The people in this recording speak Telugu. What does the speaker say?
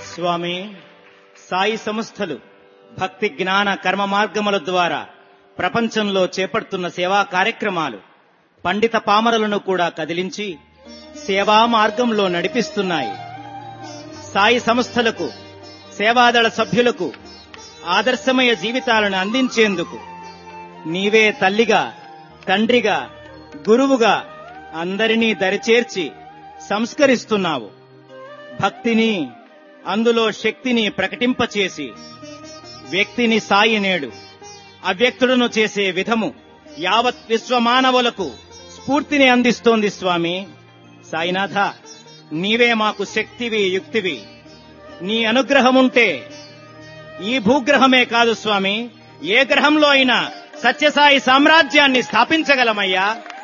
స్వామి సాయి సంస్థలు భక్తి జ్ఞాన కర్మ మార్గముల ద్వారా ప్రపంచంలో చేపడుతున్న సేవా కార్యక్రమాలు పండిత పామరులను కూడా కదిలించి సేవా మార్గంలో నడిపిస్తున్నాయి సాయి సంస్థలకు సేవాదళ సభ్యులకు ఆదర్శమయ జీవితాలను అందించేందుకు నీవే తల్లిగా తండ్రిగా గురువుగా అందరినీ దరిచేర్చి సంస్కరిస్తున్నావు భక్తిని అందులో శక్తిని ప్రకటింపచేసి వ్యక్తిని సాయి నేడు అవ్యక్తుడును చేసే విధము యావత్ విశ్వమానవులకు స్ఫూర్తిని అందిస్తోంది స్వామి సాయినాథ నీవే మాకు శక్తివి యుక్తివి నీ అనుగ్రహముంటే ఈ భూగ్రహమే కాదు స్వామి ఏ గ్రహంలో అయినా సత్యసాయి సామ్రాజ్యాన్ని స్థాపించగలమయ్యా